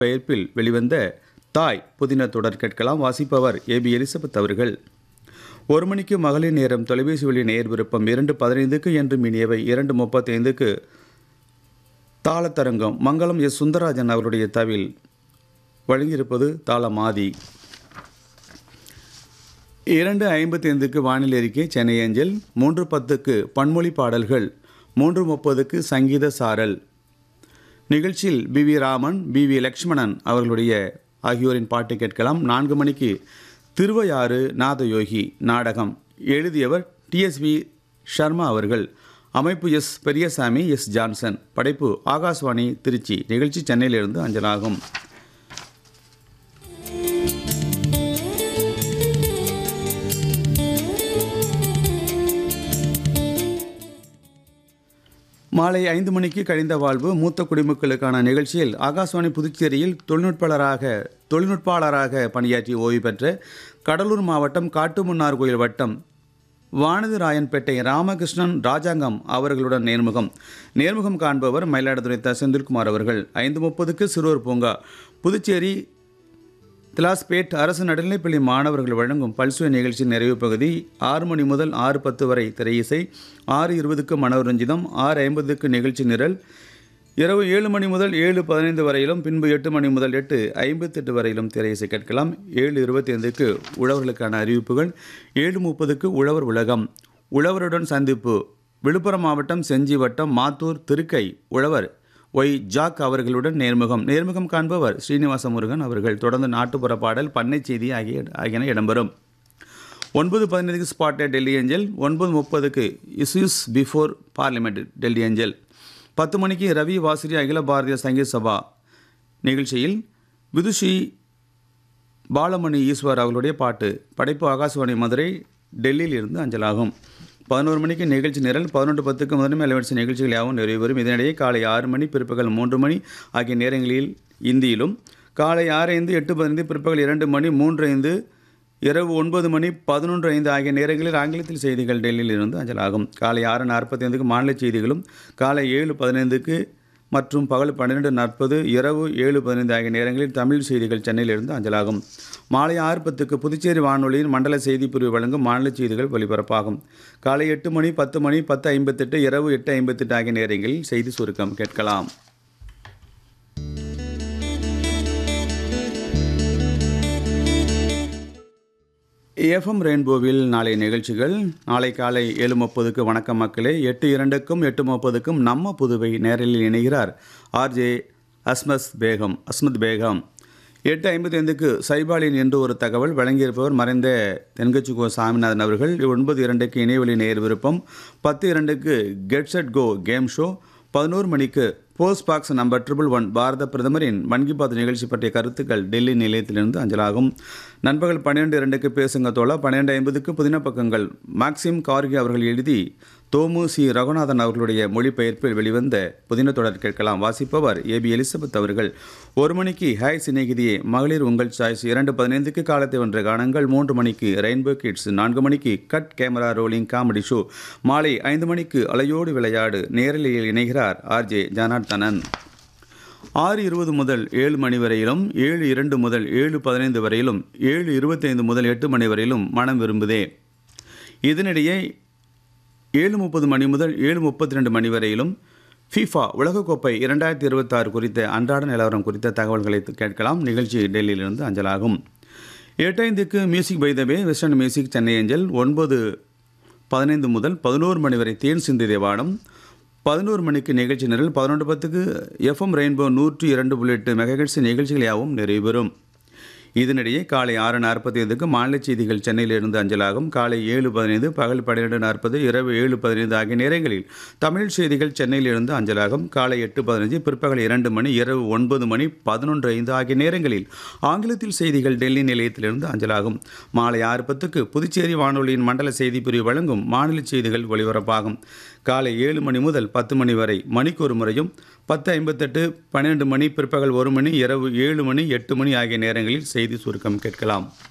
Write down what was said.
பெயர்ப்பில் வெளிவந்த தாய் புதின தொடர் கேட்கலாம் வாசிப்பவர் ஏபி எலிசபெத் அவர்கள் ஒரு மணிக்கு மகளிர் நேரம் தொலைபேசி வழி நேர் விருப்பம் இரண்டு பதினைந்துக்கு என்று மினியவை இரண்டு முப்பத்தைந்துக்கு தாளத்தரங்கம் மங்களம் எஸ் சுந்தரராஜன் அவருடைய தவில் வழங்கியிருப்பது தாளமாதி இரண்டு ஐம்பத்தி ஐந்துக்கு வானிலை அறிக்கை சென்னை ஏஞ்சல் மூன்று பத்துக்கு பன்மொழி பாடல்கள் மூன்று முப்பதுக்கு சங்கீத சாரல் நிகழ்ச்சியில் P V Raman P V Lakshmanan அவர்களுடைய ஆகியோரின் பாட்டு கேட்கலாம் நான்கு மணிக்கு திருவையாறு நாதயோகி நாடகம் எழுதியவர் டிஎஸ்வி ஷர்மா அவர்கள் அமைப்பு எஸ் பெரியசாமி எஸ் ஜான்சன் படைப்பு ஆகாஷ்வாணி திருச்சி நிகழ்ச்சி சென்னையிலிருந்து அஞ்சலாகும் மாலை ஐந்து மணிக்கு கழிந்த வாழ்வு மூத்த குடிமக்களுக்கான நிகழ்ச்சியில் ஆகாஷ்வாணி புதுச்சேரியில் தொழில்நுட்பாளராக தொழில்நுட்பாளராக பணியாற்றி ஓய்வு பெற்ற கடலூர் மாவட்டம் காட்டுமன்னார் கோயில் வட்டம் வானதிராயன்பேட்டை ராமகிருஷ்ணன் ராஜாங்கம் அவர்களுடன் நேர்முகம் நேர்முகம் காண்பவர் மயிலாடுதுறை த செந்தில்குமார் அவர்கள் ஐந்து முப்பதுக்கு சிறுவர் பூங்கா புதுச்சேரி திலாஸ்பேட் அரசு நடுநிலைப்பள்ளி மாணவர்கள் வழங்கும் பல்சுவை நிகழ்ச்சி நிறைவு பகுதி ஆறு மணி முதல் ஆறு பத்து வரை திரையிசை ஆறு இருபதுக்கு மனோரஞ்சிதம் ஆறு ஐம்பதுக்கு நிகழ்ச்சி நிரல் இரவு ஏழு மணி முதல் ஏழு பதினைந்து வரையிலும் பின்பு எட்டு மணி முதல் எட்டு ஐம்பத்தெட்டு வரையிலும் திரையிசை கேட்கலாம் ஏழு இருபத்தி ஐந்துக்கு உழவர்களுக்கான அறிவிப்புகள் ஏழு முப்பதுக்கு உழவர் உலகம் உழவருடன் சந்திப்பு விழுப்புரம் மாவட்டம் செஞ்சி வட்டம் மாத்தூர் திருக்கை உழவர் ஒய் ஜாக் அவர்களுடன் நேர்முகம் நேர்முகம் காண்பவர் ஸ்ரீனிவாச முருகன் அவர்கள் தொடர்ந்து நாட்டுப்புற பாடல் பண்ணை செய்தி ஆகிய ஆகியன இடம்பெறும் ஒன்பது பதினைந்துக்கு ஸ்பாட்டட் டெல்லி ஏஞ்சல் ஒன்பது முப்பதுக்கு இஸ்யூஸ் பிஃபோர் பார்லிமெண்ட் டெல்லி ஏஞ்சல் பத்து மணிக்கு ரவி வாசிரி அகில பாரதிய சங்கீத சபா நிகழ்ச்சியில் விதுஷி பாலமணி ஈஸ்வர் அவர்களுடைய பாட்டு படைப்பு ஆகாசவாணி மதுரை டெல்லியில் இருந்து அஞ்சலாகும் பதினோரு மணிக்கு நிகழ்ச்சி நிரல் பதினொன்று பத்துக்கு முதன்மை அலைவரிசை நிகழ்ச்சிகள் யாவும் நிறைவேறும் இதனிடையே காலை ஆறு மணி பிற்பகல் மூன்று மணி ஆகிய நேரங்களில் இந்தியிலும் காலை ஆறு ஐந்து எட்டு பதினைந்து பிற்பகல் இரண்டு மணி மூன்று ஐந்து இரவு ஒன்பது மணி பதினொன்று ஐந்து ஆகிய நேரங்களில் ஆங்கிலத்தில் செய்திகள் டெல்லியில் இருந்து அஞ்சலாகும் காலை ஆறு நாற்பத்தைந்துக்கு மாநில செய்திகளும் காலை ஏழு பதினைந்துக்கு மற்றும் பகல் பன்னிரெண்டு நாற்பது இரவு ஏழு பதினைந்து ஆகிய நேரங்களில் தமிழ் செய்திகள் சென்னையிலிருந்து அஞ்சலாகும் மாலை ஆறு பத்துக்கு புதுச்சேரி வானொலியின் மண்டல செய்திப் பிரிவு வழங்கும் மாநில செய்திகள் ஒலிபரப்பாகும் காலை எட்டு மணி பத்து மணி பத்து ஐம்பத்தெட்டு இரவு எட்டு ஐம்பத்தெட்டு ஆகிய நேரங்களில் செய்தி சுருக்கம் கேட்கலாம் எஃப்எம் ரெயின்போவில் நாளை நிகழ்ச்சிகள் நாளை காலை ஏழு முப்பதுக்கு வணக்கம் மக்களே எட்டு இரண்டுக்கும் எட்டு முப்பதுக்கும் நம்ம புதுவை நேரலில் இணைகிறார் ஆர்ஜே அஸ்மஸ் பேகம் அஸ்மத் பேகம் எட்டு ஐம்பத்தி ஐந்துக்கு சைபாலின் என்று ஒரு தகவல் வழங்கியிருப்பவர் மறைந்த தென்கட்சி கோ சாமிநாதன் அவர்கள் ஒன்பது இரண்டுக்கு இணையவழி நேர் விருப்பம் பத்து இரண்டுக்கு get set go game show பதினோரு மணிக்கு post box number triple one பாரத பிரதமரின் மன் கி பாத் நிகழ்ச்சி பற்றிய கருத்துக்கள் டெல்லி நிலையத்திலிருந்து அஞ்சலாகும் நண்பகல் பன்னிரெண்டு இரண்டுக்கு பேசுங்க தோழா பன்னிரெண்டு ஐம்பதுக்கு புதின பக்கங்கள் மேக்சிம் கார்கி அவர்கள் எழுதி தோமு சி ரகுநாதன் அவர்களுடைய மொழிபெயர்ப்பில் வெளிவந்த புதின தொடர் கேட்கலாம் வாசிப்பவர் ஏபி எலிசபெத் அவர்கள் ஒரு மணிக்கு ஹாய் சிநேகிதியே மகளிர் உங்கள் சாய்ஸ் இரண்டு பதினைந்துக்கு காலத்தை வென்ற கானங்கள் மூன்று மணிக்கு ரெயின்போ கிட்ஸ் நான்கு மணிக்கு cut camera rolling comedy show மாலை ஐந்து மணிக்கு அலையோடு விளையாடு நேரலையில் இணைகிறார் ஆர்ஜே ஜனார்த்தனன் ஆறு இருபது முதல் ஏழு மணி வரையிலும் ஏழு இரண்டு முதல் ஏழு பதினைந்து வரையிலும் ஏழு இருபத்தைந்து முதல் எட்டு மணி வரையிலும் மனம் விரும்புதே இதனிடையே ஏழு முப்பது மணி முதல் ஏழு முப்பத்தி ரெண்டு மணி வரையிலும் ஃபீஃபா உலகக்கோப்பை இரண்டாயிரத்தி இருபத்தாறு குறித்த அன்றாட நிலவரம் குறித்த தகவல்களை கேட்கலாம் நிகழ்ச்சி டெல்லியிலிருந்து அஞ்சலாகும் எட்டைந்துக்கு music by the way western music Chennai ஏஞ்சல் ஒன்பது பதினைந்து முதல் பதினோரு மணி வரை தேன் சிந்தி தேவானம் பதினோரு மணிக்கு நிகழ்ச்சி நிரல் பதினொன்று பத்துக்கு எஃப்எம் ரெயின்போ நூற்றி இரண்டு புள்ளி எட்டு மெகஹெட்ஸ் நிகழ்ச்சிகள் யாவும் நிறைவேறும் இதனிடையே காலை ஆறு நாற்பத்தி ஐந்துக்கு மாநில செய்திகள் சென்னையிலிருந்து அஞ்சலாகும் காலை ஏழு பதினைந்து பகல் பன்னிரெண்டு நாற்பது இரவு ஏழு பதினைந்து ஆகிய நேரங்களில் தமிழ் செய்திகள் சென்னையிலிருந்து அஞ்சலாகும் காலை எட்டு பதினைஞ்சு பிற்பகல் இரண்டு மணி இரவு ஒன்பது மணி பதினொன்று ஐந்து ஆகிய நேரங்களில் ஆங்கிலத்தில் செய்திகள் டெல்லி நிலையத்திலிருந்து அஞ்சலாகும் மாலை ஆறு பத்துக்கு புதுச்சேரி வானொலியின் மண்டல செய்தி பிரிவு வழங்கும் மாநில செய்திகள் ஒலிபரப்பாகும் காலை ஏழு மணி முதல் பத்து மணி வரை மணிக்கு ஒரு முறையும் பத்து ஐம்பத்தெட்டு பன்னிரெண்டு மணி பிற்பகல் ஒரு மணி இரவு ஏழு மணி எட்டு மணி ஆகிய நேரங்களில் செய்தி சுருக்கம் கேட்கலாம்